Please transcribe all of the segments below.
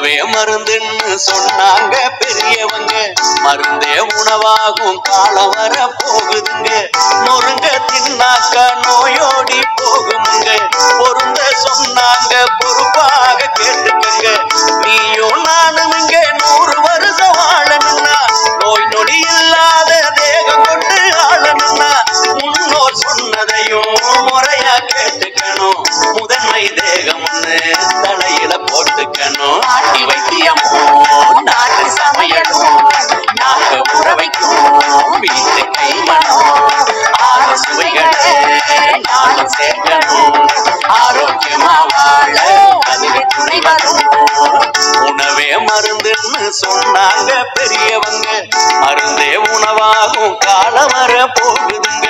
உணவே மருந்துன்னு சொன்னாங்க பெரியவங்க மருந்தே உணவாகும் காலம் வர போகுதுங்க நொறுங்க தின்னாக்கா நோயோடி போகுமுங்க பொருந்த சொன்னாங்க பொறுப்பாக கேட்டுக்கங்க நீயும் நானும் இங்க நூறு வருஷம் வாழணும்னா நோய் நொடி இல்லாத தேகம் கொண்டு ஆளணும்னா முன்னோர் சொன்னதையும் முறையா கேட்டுக்கணும் முதன்மை தேகம்னு தலையில போட்டுக்கணும் ஆட்டி வைத்தியமும் நாட்டு சமையலும் நாக உற வைக்கும் வீட்டு கைமணம் ஆறு சுவைகளை நாளும் சேர்க்கணும் ஆரோக்கியமா வாழ அதுவே துணை வரும் உணவே மருந்துன்னு சொன்னாங்க பெரியவங்க மருந்தே உணவாகும் காலம் வர போகுதுங்க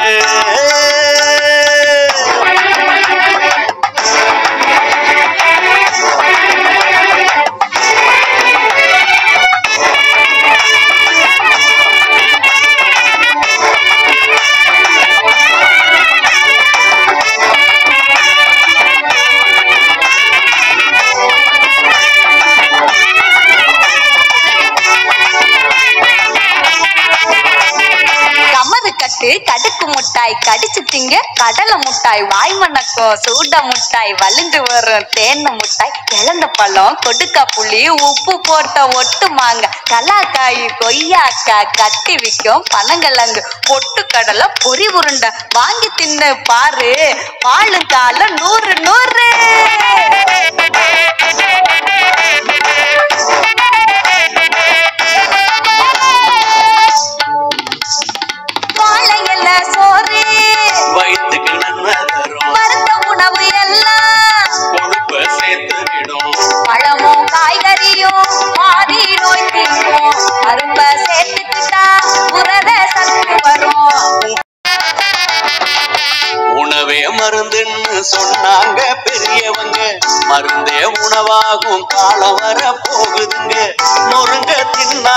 கமரு கட்டு கடுக்கு முட்டாய் கடிச்சு திங்க கடலை முட்டாய் வாய் மணக்கும் சூட முட்டாய் வலிந்து வரும் தேன் முட்டாய் கிழந்த பழம் கொடுக்கா புளி உப்பு போட்ட ஒட்டு மாங்க கலாக்காய் கொய்யாக்காய் கட்டி விற்கும் பனங்கிழங்கு பொட்டு கடலை பொறி உருண்டை வாங்கி தின்னு பாரு வாழு காலம் நூறு நூறு வாழை இல சோறு வயிற்றுக்கு நன்மை தரும் மருந்த உணவு எல்லாம் கொழுப்பை சேர்த்துக்கிடும் பழமும் காய்கறியும் பாதி நோய் தீர்க்கும் அரும்ப சேர்த்துக்கிட்டா புரத சத்து வரும் உணவே மருந்துன்னு சொன்னாங்க பெரியவங்க மருந்தே உணவாகும் காலம் வர போகுதுங்க நொறுங்க தின்னா